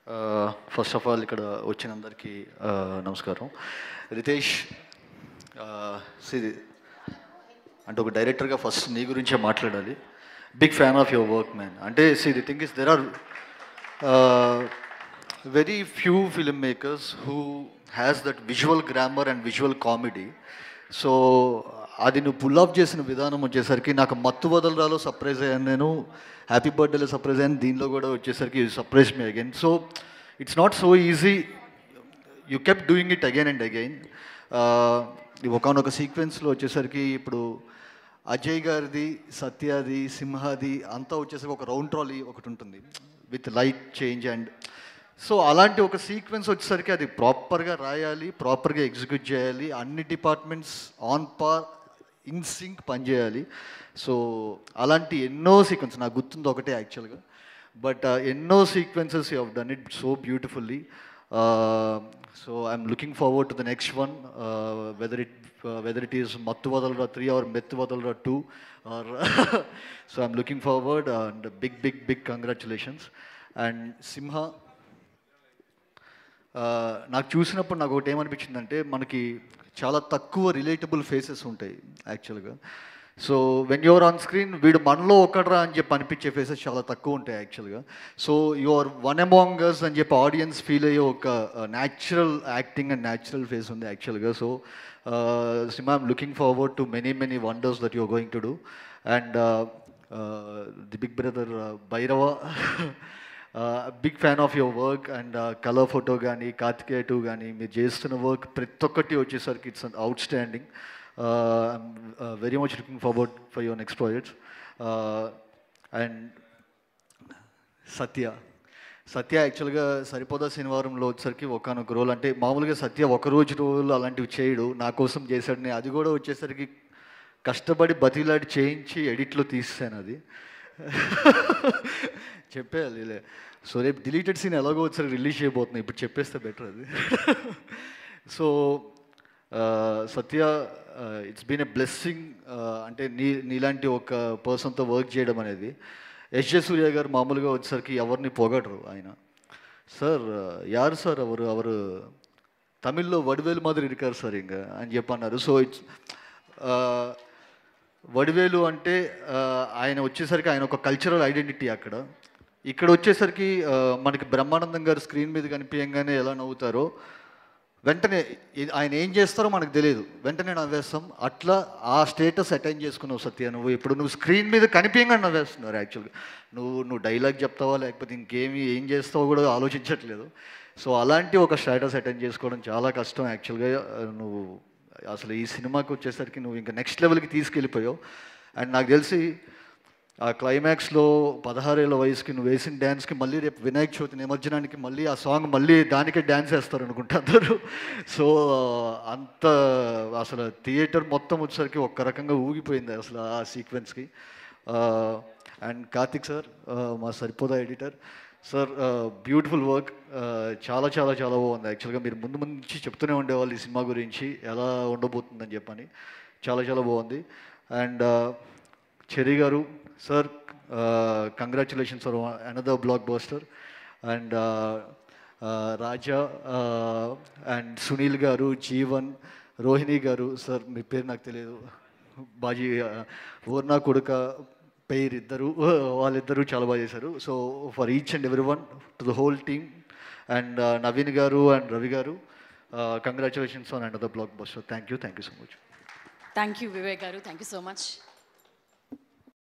First of all ఇక్కడ వచ్చిన అందరికీ uh, నమస్కారం రితేష్ సిరి అంటే ఒక డైరెక్టర్గా ఫస్ట్ నీ గురించే మాట్లాడాలి big fan of your work man అంటే see the thing is there are very few film makers who has that visual grammar and visual comedy so అది నువ్వు పుల్ ఆఫ్ చేసిన విధానం వచ్చేసరికి నాకు మత్తు వదలరాలో సర్ప్రైజ్ అయ్యాను నేను హ్యాపీ బర్త్డేలో సర్ప్రైజ్ అయ్యాను దీనిలో కూడా వచ్చేసరికి surprise me again so it's not so easy you keep doing it again and again ఒకనొక సీక్వెన్స్లో వచ్చేసరికి ఇప్పుడు అజయ్ గారిది సత్యాది సింహాది అంతా వచ్చేసరికి ఒక రౌండ్ ట్రాలీ ఒకటి ఉంటుంది with light change and so అలాంటి ఒక సీక్వెన్స్ వచ్చేసరికి అది ప్రాపర్గా రాయాలి ప్రాపర్గా ఎగ్జిక్యూట్ చేయాలి అన్ని departments on par in sync పనిచేయాలి సో అలాంటి ఎన్నో సీక్వెన్స్ నాకు గుర్తుంది ఒకటే యాక్చువల్గా బట్ ఎన్నో sequences you have done it so beautifully so I'm looking forward to the next one whether it whether it is Mathu Vadalara three or Mathu Vadalara two or so I'm looking forward and big big big congratulations and Simha ఆ, నాకు చూసినప్పుడు నాకు ఒకటి ఏమనిపించిందంటే మనకి చాలా తక్కువ relatable faces ఉంటాయి యాక్చువల్గా so when your on screen వీడు మనలో ఒకడ్రా అని చెప్పి అనిపించే ఫేసెస్ చాలా తక్కువ ఉంటాయి యాక్చువల్గా సో యువర్ వన్ అమాంగర్స్ అని చెప్పి ఆడియన్స్ ఫీల్ అయ్యే ఒక natural acting and natural face ఉంది యాక్చువల్గా so Simha I'm looking forward to many many wonders that your going to do and the big brother Bhairava big fan of your work and colour photo కానీ Karthikeya two కానీ మీరు చేస్తున్న work ప్రతి ఒక్కటి వచ్చేసరికి it's outstanding I'm very much looking forward for your next projects and Satya Satya యాక్చువల్గా సరిపోదా శనివారంలో వచ్చేసరికి ఒకనొక రోల్ అంటే మామూలుగా సత్య ఒక రోజు రోల్ అలాంటివి చేయడు నా కోసం చేశాడు నేను అది కూడా వచ్చేసరికి కష్టపడి బతిలాడి చేయించి ఎడిట్లో తీసాను అది చెప్పేయాలి లే. సో రేపు డిలీటెడ్ సీన్ ఎలాగో వచ్చారు రిలీజ్ చేయబోతున్నాయి ఇప్పుడు చెప్పేస్తే బెటర్ అది so Satya it's been a blessing అంటే నీ నీలాంటి ఒక పర్సన్తో వర్క్ చేయడం అనేది ఎస్ జే సూర్య గారు మామూలుగా వచ్చేసరికి ఎవరిని పొగడరు ఆయన సార్ యారు సార్ అవరు అవరు తమిళ్లో వడివేలు మాదిరి ఇరికారు సార్ ఇంకా అని చెప్పి అన్నారు సో ఇట్స్ వడివేలు అంటే ఆ, ఆయన వచ్చేసరికి ఆయన ఒక కల్చరల్ ఐడెంటిటీ అక్కడ ఇక్కడ వచ్చేసరికి ఆ, మనకి బ్రహ్మానందం గారు స్క్రీన్ మీద కనిపించగానే ఎలా నవ్వుతారో వెంటనే ఇది- ఆయన ఏం చేస్తారో మనకు తెలియదు వెంటనే నవ్వేస్తాం అట్లా ఆ స్టేటస్ అటైన్ చేసుకున్నావు సత్య నువ్వు ఇప్పుడు నువ్వు స్క్రీన్ మీద కనిపించగా నవ్వేస్తున్నారు యాక్చువల్గా నువ్వు నువ్వు డైలాగ్ చెప్తావా లేకపోతే ఇంకేమి ఏం చేస్తావో కూడా ఆలోచించట్లేదు సో అలాంటి ఒక స్టేటస్ అటెండ్ చేసుకోవడం చాలా కష్టం యాక్చువల్గా నువ్వు అసలు ఈ సినిమాకి వచ్చేసరికి నువ్వు ఇంకా నెక్స్ట్ లెవెల్కి తీసుకెళ్ళిపోయావు అండ్ నాకు తెలిసి ఆ క్లైమాక్స్లో పదహారేళ్ళ వయసుకి నువ్వు వేసిన డ్యాన్స్కి మళ్ళీ రేపు వినాయక చవితి నిమజ్జనానికి మళ్ళీ ఆ సాంగ్ మళ్ళీ దానికే డ్యాన్స్ వేస్తారు అనుకుంటా అందరూ సో అంత అసలు థియేటర్ మొత్తం వచ్చేసరికి ఒక్క రకంగా ఊగిపోయింది అసలు ఆ సీక్వెన్స్కి అండ్ కార్తిక్ సార్ మా Saripodhaa editor sir beautiful work చాలా చాలా చాలా బాగుంది యాక్చువల్గా మీరు ముందు ముందు నుంచి చెప్తూనే ఉండేవాళ్ళు ఈ సినిమా గురించి ఎలా ఉండబోతుందని చెప్పని చాలా చాలా బాగుంది అండ్ చెరీ గారు sir congratulations for another blockbuster and Raja and Sunil గారు జీవన్ రోహిణి గారు సార్ మీ పేరు నాకు తెలియదు బాజీ ఓర్నా కొడుక పేరు ఇద్దరు వాళ్ళిద్దరూ చాలా బాగా చేశారు so for each and every one to the whole team and Naveen గారు అండ్ రవి గారు congratulations on and the blockbuster thank you thank you so much thank you Vivek గారు థ్యాంక్ యూ సో మచ్